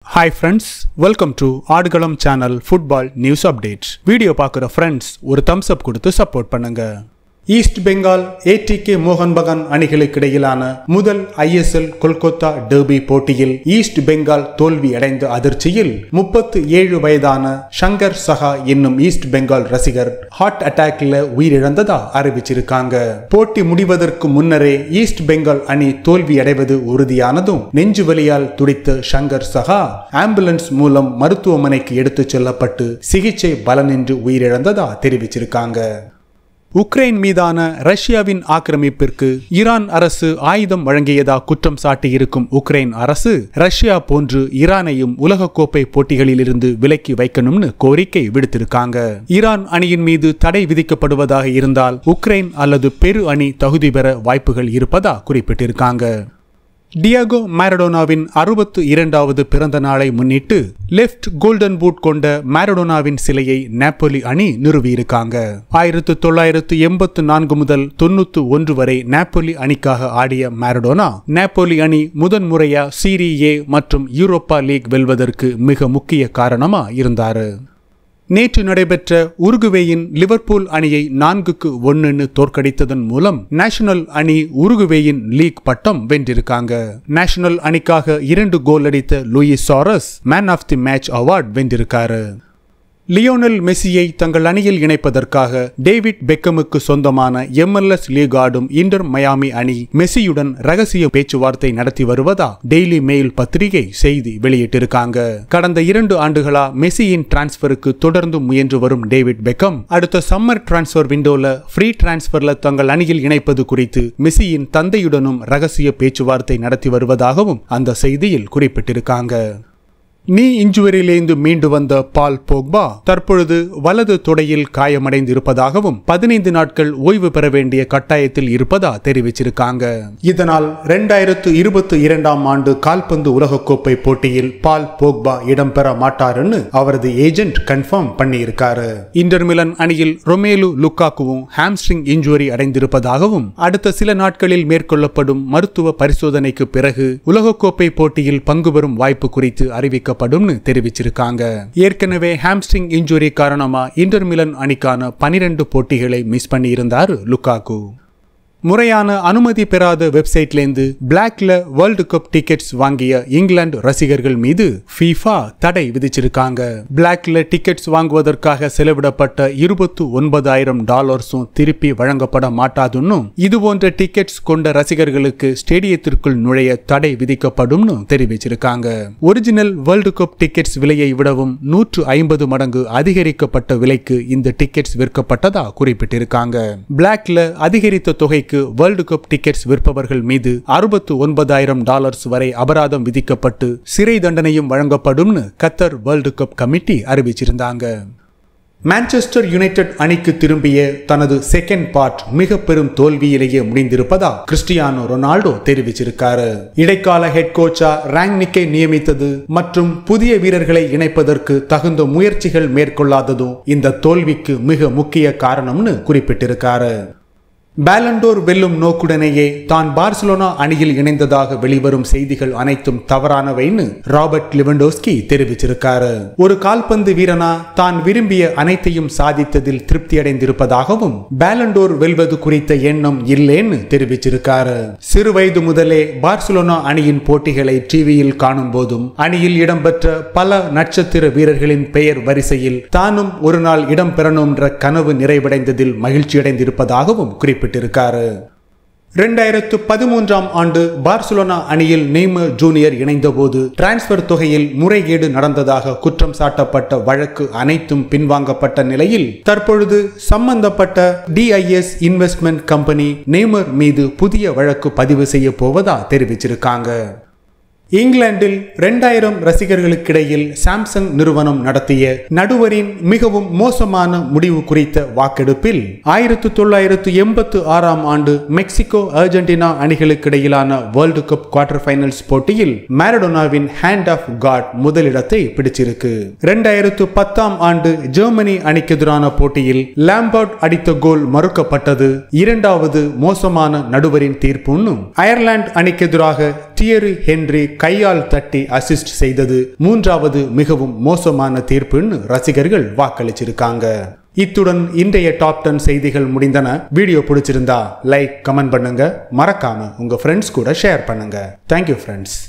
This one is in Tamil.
hi friends welcome to Aadukalam channel football news update video பார்க்குற ஃப்ரெண்ட்ஸ் ஒரு தம்ஸ் அப் கொடுத்து சப்போர்ட் பண்ணுங்க ஈஸ்ட் பெங்கால் ஏடிகே மோகன் பகான் அணிகளுக்கு இடையிலான முதல் ஐஎஸ்எல் கொல்கத்தா டெர்பி போட்டியில் ஈஸ்ட் பெங்கால் தோல்வி அடைந்த அதிர்ச்சியில் முப்பத்து ஏழு வயதான ஷங்கர் சஹா என்னும் ஈஸ்ட் பெங்கால் ரசிகர் ஹார்ட் அட்டாக்ல உயிரிழந்ததா அறிவிச்சிருக்காங்க போட்டி முடிவதற்கு முன்னரே ஈஸ்ட் பெங்கால் அணி தோல்வி அடைவது உறுதியானதும் நெஞ்சு வலியால் துடித்த ஷங்கர் சஹா ஆம்புலன்ஸ் மூலம் மருத்துவமனைக்கு எடுத்துச் செல்லப்பட்டு சிகிச்சை பலனின்றி உயிரிழந்ததா தெரிவிச்சிருக்காங்க உக்ரைன் மீதான ரஷ்யாவின் ஆக்கிரமிப்பிற்கு ஈரான் அரசு ஆயுதம் வழங்கியதா குற்றம் சாட்டியிருக்கும் உக்ரைன் அரசு ரஷ்யா போன்று ஈரானையும் உலகக்கோப்பை போட்டிகளிலிருந்து விலக்கி வைக்கணும்னு கோரிக்கை விடுத்திருக்காங்க ஈரான் அணியின் மீது தடை விதிக்கப்படுவதாக இருந்தால் உக்ரைன் அல்லது பெரு அணி தகுதி பெற வாய்ப்புகள் இருப்பதா குறிப்பிட்டிருக்காங்க டியாகோ மாரடோனாவின் அறுபத்து இரண்டாவது பிறந்த நாளை முன்னிட்டு லெஃப்ட் கோல்டன் பூட் கொண்ட மாரடோனாவின் சிலையை நாப்போலி அணி நிறுவியிருக்காங்க ஆயிரத்து தொள்ளாயிரத்து எண்பத்து நான்கு முதல் தொண்ணூத்து ஒன்று வரை நாப்போலி அணிக்காக ஆடிய மாரடோனா நாப்போலி அணி முதன்முறையா சீரி ஏ மற்றும் யூரோப்பா லீக் வெல்வதற்கு மிக முக்கிய காரணமா இருந்தாரு நேற்று நடைபெற்ற உருகுவேயின் லிவர்பூல் அணியை நான்குக்கு ஒன்னுன்னு தோற்கடித்ததன் மூலம் நேஷனல் அணி உருகுவேயின் லீக் பட்டம் வென்றிருக்காங்க நேஷனல் அணிக்காக இரண்டு கோல் அடித்த Luis Suarez man of the match award வென்றிருக்காரு லியோனல் மெஸ்ஸியை தங்கள் அணியில் இணைப்பதற்காக டேவிட் பெக்கமுக்கு சொந்தமான எம்எல்எஸ் லீக் ஆடும் இன்டர் மயாமி அணி மெஸ்ஸியுடன் ரகசிய பேச்சுவார்த்தை நடத்தி வருவதா டெய்லி மெயில் பத்திரிகை செய்தி வெளியிட்டிருக்காங்க கடந்த இரண்டு ஆண்டுகளா மெஸ்ஸியின் டிரான்ஸ்பருக்கு தொடர்ந்து முயன்று வரும் டேவிட் பெக்கம் அடுத்த சம்மர் டிரான்ஸ்பர் விண்டோல ஃப்ரீ டிரான்ஸ்பர்ல தங்கள் அணியில் இணைப்பது குறித்து மெஸ்ஸியின் தந்தையுடனும் ரகசிய பேச்சுவார்த்தை நடத்தி வருவதாகவும் அந்த செய்தியில் குறிப்பிட்டிருக்காங்க நீ இன்ஜுவரியிலிருந்து மீண்டு வந்த பால் போக்பா தற்பொழுது வலது தொடையில் காயமடைந்து இருப்பதாகவும் பதினைந்து நாட்கள் ஓய்வு பெற வேண்டிய கட்டாயத்தில் இருப்பதா தெரிவிச்சிருக்காங்க இதனால் இரண்டாயிரத்து இருபத்தி இரண்டாம் ஆண்டு கால்பந்து உலகக்கோப்பை போட்டியில் பால் போக்பா இடம்பெற மாட்டாருன்னு அவரது ஏஜென்ட் கன்ஃபார்ம் பண்ணியிருக்காரு இன்டர் மிலன் அணியில் ரொமேலு லுக்காக்குவும் ஹாம்ஸ்ட்ரிங் இன்ஜுரி அடைந்திருப்பதாகவும் அடுத்த சில நாட்களில் மேற்கொள்ளப்படும் மருத்துவ பரிசோதனைக்கு பிறகு உலகக்கோப்பை போட்டியில் பங்கு பெறும் வாய்ப்பு குறித்து அறிவிக்க அறிவிக்கப்படும்னு தெரிவிச்சிருக்காங்க ஏற்கனவே ஹாம்ஸ்ட்ரிங் இன்ஜுரி காரணமா இன்டர் மிலன் அணிக்கான பனிரெண்டு போட்டிகளை மிஸ் பண்ணி இருந்தார் லுக்காக்கு முறையான அனுமதி பெறாத வெப்சைட்லேருந்து பிளாக்ல வேர்ல்டு கப் டிக்கெட்ஸ் வாங்கிய இங்கிலாந்து ரசிகர்கள் மீது ஃபீஃபா தடை விதிச்சிருக்காங்க பிளாக்ல டிக்கெட்ஸ் வாங்குவதற்காக செலவிடப்பட்ட இருபத்து ஒன்பதாயிரம் டாலர்ஸும் திருப்பி வழங்கப்பட மாட்டாதுன்னு இது போன்ற டிக்கெட்ஸ் கொண்ட ரசிகர்களுக்கு ஸ்டேடியத்திற்குள் நுழைய தடை விதிக்கப்படும்னு தெரிவிச்சிருக்காங்க ஒரிஜினல் வேர்ல்டு கப் டிக்கெட்ஸ் விலையை விடவும் நூற்று ஐம்பது மடங்கு அதிகரிக்கப்பட்ட விலைக்கு இந்த டிக்கெட்ஸ் விற்கப்பட்டதா குறிப்பிட்டிருக்காங்க பிளாக்ல அதிகரித்த தொகை தொகைக்கு வேர்ல்டு கப் டிக்கெட்ஸ் விற்பவர்கள் மீது அறுபத்து ஒன்பதாயிரம் டாலர்ஸ் வரை அபராதம் விதிக்கப்பட்டு சிறை தண்டனையும் வழங்கப்படும்னு கத்தர் வேர்ல்டு கப் கமிட்டி அறிவிச்சிருந்தாங்க மான்செஸ்டர் யுனைடெட் அணிக்கு திரும்பிய தனது செகண்ட் பார்ட் மிக பெரும் தோல்வியிலேயே முடிந்திருப்பதா கிறிஸ்டியானோ ரொனால்டோ தெரிவிச்சிருக்காரு இடைக்கால ஹெட் கோச்சா ரேங்னிக்கை நியமித்தது மற்றும் புதிய வீரர்களை இணைப்பதற்கு தகுந்த முயற்சிகள் மேற்கொள்ளாததும் இந்த தோல்விக்கு மிக முக்கிய காரணம்னு குறிப்பிட்டிருக்காரு பேலண்டோர் வெல்லும் நோக்குடனேயே தான் பார்சிலோனா அணியில் இணைந்ததாக வெளிவரும் செய்திகள் அனைத்தும் தவறானவைன்னு ராபர்ட் லிவண்டோஸ்கி தெரிவிச்சிருக்காரு ஒரு கால்பந்து வீரனா தான் விரும்பிய அனைத்தையும் சாதித்ததில் திருப்தி அடைந்திருப்பதாகவும் பேலண்டோர் வெல்வது குறித்த எண்ணம் இல்லேன்னு தெரிவிச்சிருக்காரு சிறு வயது முதலே பார்சிலோனா அணியின் போட்டிகளை டிவியில் காணும் போதும் அணியில் இடம்பெற்ற பல நட்சத்திர வீரர்களின் பெயர் வரிசையில் தானும் ஒரு நாள் இடம் பெறணும்ன்ற கனவு நிறைவடைந்ததில் மகிழ்ச்சியடைந்திருப்பதாகவும் குறிப்பிட்டார் குறிப்பிட்டிருக்காரு இரண்டாயிரத்து பதிமூன்றாம் ஆண்டு பார்சிலோனா அணியில் நெய்மர் ஜூனியர் இணைந்தபோது டிரான்ஸ்பர் தொகையில் முறைகேடு நடந்ததாக குற்றம் சாட்டப்பட்ட வழக்கு அனைத்தும் பின்வாங்கப்பட்ட நிலையில் தற்பொழுது சம்பந்தப்பட்ட டிஐஎஸ் இன்வெஸ்ட்மெண்ட் கம்பெனி நெய்மர் மீது புதிய வழக்கு பதிவு செய்ய போவதா தெரிவிச்சிருக்காங்க இங்கிலாந்தில் இரண்டாயிரம் ரசிகர்களுக்கிடையில் சாம்சங் நிறுவனம் நடத்திய நடுவரின் மிகவும் மோசமான முடிவு குறித்த வாக்கெடுப்பில் ஆயிரத்து தொள்ளாயிரத்து எண்பத்து ஆறாம் ஆண்டு மெக்சிகோ அர்ஜென்டினா அணிகளுக்கிடையிலான வேர்ல்டு கப் குவார்டர் ஃபைனல்ஸ் போட்டியில் மாரடோனாவின் ஹேண்ட் ஆஃப் காட் முதலிடத்தை பிடிச்சிருக்கு இரண்டாயிரத்து பத்தாம் ஆண்டு ஜெர்மனி அணிக்கு எதிரான போட்டியில் லாம்பர்ட் அடித்த கோல் மறுக்கப்பட்டது இரண்டாவது மோசமான நடுவரின் தீர்ப்புன்னு அயர்லாந்து அணிக்கு எதிராக தியரி ஹென்றி கையால் தட்டி அசிஸ்ட் செய்தது மூன்றாவது மிகவும் மோசமான தீர்ப்புன்னு ரசிகர்கள் வாக்களிச்சிருக்காங்க இத்துடன் இன்றைய டாப் டென் செய்திகள் முடிந்தன வீடியோ பிடிச்சிருந்தா லைக் கமெண்ட் பண்ணுங்க மறக்காம உங்க ஃப்ரெண்ட்ஸ் கூட ஷேர் பண்ணுங்க தேங்க்யூ ஃப்ரெண்ட்ஸ்